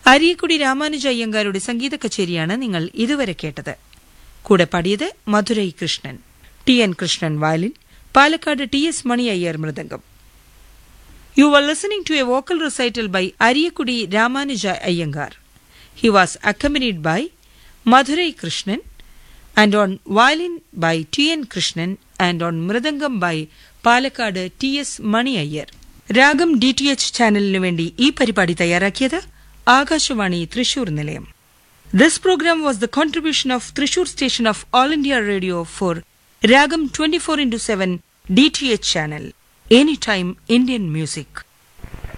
അരിയക്കുടി രാമാനുജ അയ്യങ്കാരുടെ സംഗീത കച്ചേരിയാണ് നിങ്ങൾ ഇതുവരെ കേട്ടത് കൂടെ പാടിയത് Madurai Krishnan T N Krishnan violin Palakkad T S Mani Iyer mridangam you are listening to a vocal recital by Ariyakudi Ramanuja Iyengar he was accompanied by Madurai Krishnan and on violin by T N Krishnan and on mridangam by Palakkad T S Mani Iyer ragam D T H ചാനലിനു വേണ്ടി ഈ പരിപാടി തയ്യാറാക്കിയത് ആകാശവാണി തൃശൂർ നിലയം This program was the contribution of Trishur station of All India Radio for Ragam 24 into 7 DTH channel. Anytime Indian music.